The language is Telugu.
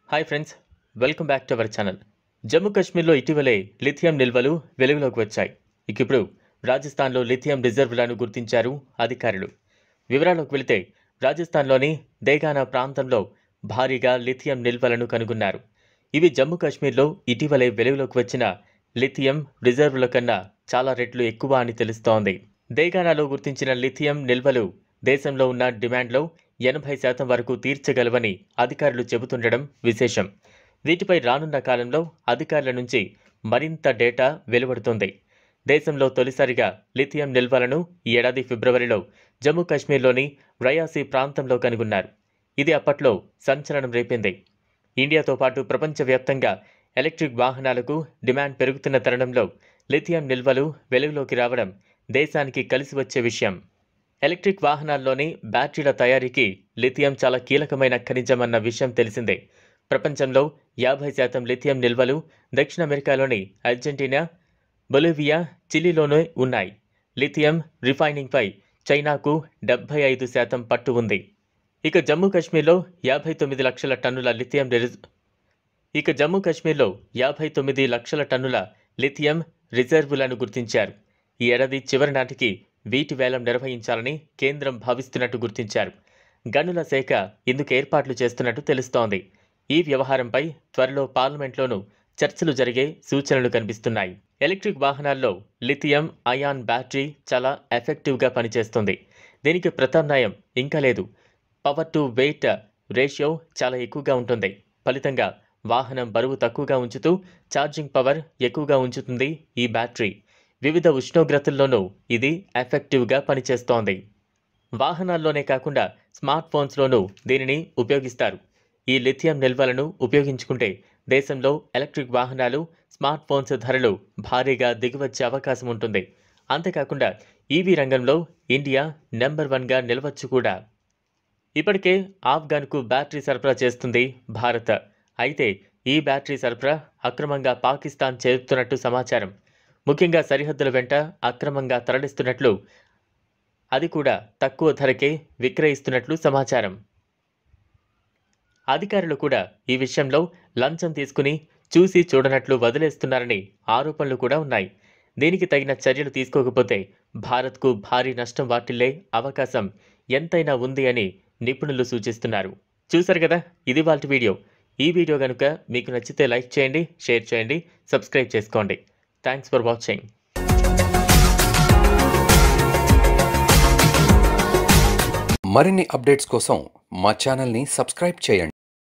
hi friends welcome back to our channel Jammu కాశ్మీర్లో ఇటీవలే లిథియం నిల్వలు వెలుగులోకి వచ్చాయి ఇక ఇప్పుడు రాజస్థాన్లో లిథియం రిజర్వులను గుర్తించారు అధికారులు వివరాల్లోకి వెళితే రాజస్థాన్లోని దేగానా ప్రాంతంలో భారీగా లిథియం నిల్వలను కనుగొన్నారు ఇవి జమ్మూ కాశ్మీర్లో ఇటీవలే వెలుగులోకి వచ్చిన లిథియం రిజర్వుల కన్నా చాలా రెట్లు ఎక్కువ అని తెలుస్తోంది దేగానాలో గుర్తించిన లిథియం నిల్వలు దేశంలో ఉన్న డిమాండ్లో ఎనభై శాతం వరకు తీర్చగలవని అధికారులు చెబుతుండడం విశేషం వీటిపై రానున్న కాలంలో అధికారుల నుంచి మరింత డేటా వెలువడుతుంది దేశంలో తొలిసారిగా లిథియం నిల్వలను ఈ ఏడాది ఫిబ్రవరిలో జమ్మూ కాశ్మీర్లోని రయాసీ ప్రాంతంలో కనుగొన్నారు ఇది అప్పట్లో సంచలనం రేపింది ఇండియాతో పాటు ప్రపంచవ్యాప్తంగా ఎలక్ట్రిక్ వాహనాలకు డిమాండ్ పెరుగుతున్న తరుణంలో లిథియం నిల్వలు వెలుగులోకి రావడం దేశానికి కలిసి వచ్చే విషయం ఎలక్ట్రిక్ వాహనాల్లోని బ్యాటరీల తయారీకి లిథియం చాలా కీలకమైన ఖనిజమన్న విషయం తెలిసిందే ప్రపంచంలో యాభై శాతం లిథియం నిల్వలు దక్షిణ అమెరికాలోని అర్జెంటీనా బొలివియా చిలీలోనే ఉన్నాయి లిథియం రిఫైనింగ్పై చైనాకు డెబ్బై ఐదు శాతం పట్టు ఉంది ఇక జమ్మూ కాశ్మీర్లో యాభై తొమ్మిది లక్షల టన్నుల లిథియం రిజ్ ఇక జమ్మూ కాశ్మీర్లో యాభై తొమ్మిది లక్షల టన్నుల లిథియం రిజర్వులను గుర్తించారు ఈ ఏడాది చివరి నాటికి వీటి వేలం నిర్వహించాలని కేంద్రం భావిస్తున్నట్టు గుర్తించారు గనుల శాఖ ఇందుకు ఏర్పాట్లు చేస్తున్నట్టు తెలుస్తోంది ఈ వ్యవహారంపై త్వరలో పార్లమెంట్లోనూ చర్చలు జరిగే సూచనలు కనిపిస్తున్నాయి ఎలక్ట్రిక్ వాహనాల్లో లిథియం అయాన్ బ్యాటరీ చాలా ఎఫెక్టివ్గా పనిచేస్తుంది దీనికి ప్రత్యామ్నాయం ఇంకా లేదు పవర్ టు వెయిట్ రేషియో చాలా ఎక్కువగా ఉంటుంది ఫలితంగా వాహనం బరువు తక్కువగా ఉంచుతూ ఛార్జింగ్ పవర్ ఎక్కువగా ఉంచుతుంది ఈ బ్యాటరీ వివిధ ఉష్ణోగ్రతల్లోనూ ఇది ఎఫెక్టివ్గా పనిచేస్తోంది వాహనాల్లోనే కాకుండా స్మార్ట్ ఫోన్స్లోనూ దీనిని ఉపయోగిస్తారు ఈ లిథియం నిల్వలను ఉపయోగించుకుంటే దేశంలో ఎలక్ట్రిక్ వాహనాలు స్మార్ట్ ఫోన్స్ ధరలు భారీగా దిగివచ్చే అవకాశం ఉంటుంది అంతేకాకుండా ఈవీ రంగంలో ఇండియా నెంబర్ వన్గా నిలవచ్చు కూడా ఇప్పటికే ఆఫ్ఘన్కు బ్యాటరీ సరఫరా చేస్తుంది భారత్ అయితే ఈ బ్యాటరీ సరఫరా అక్రమంగా పాకిస్తాన్ చేరుతున్నట్టు సమాచారం ముఖ్యంగా సరిహద్దుల వెంట అక్రమంగా తరలిస్తున్నట్లు అది కూడా తక్కువ ధరకే విక్రయిస్తున్నట్లు సమాచారం అధికారులు కూడా ఈ విషయంలో లంచం తీసుకుని చూసి చూడనట్లు వదిలేస్తున్నారని ఆరోపణలు కూడా ఉన్నాయి దీనికి తగిన చర్యలు తీసుకోకపోతే భారత్కు భారీ నష్టం వాటిల్లే అవకాశం ఎంతైనా ఉంది అని నిపుణులు సూచిస్తున్నారు చూశారు కదా ఇది వాళ్ళ వీడియో ఈ వీడియో కనుక మీకు నచ్చితే లైక్ చేయండి షేర్ చేయండి సబ్స్క్రైబ్ చేసుకోండి థ్యాంక్స్ ఫర్ వాచింగ్ మరిన్ని అప్డేట్స్ కోసం మా ఛానల్ని సబ్స్క్రైబ్ చేయండి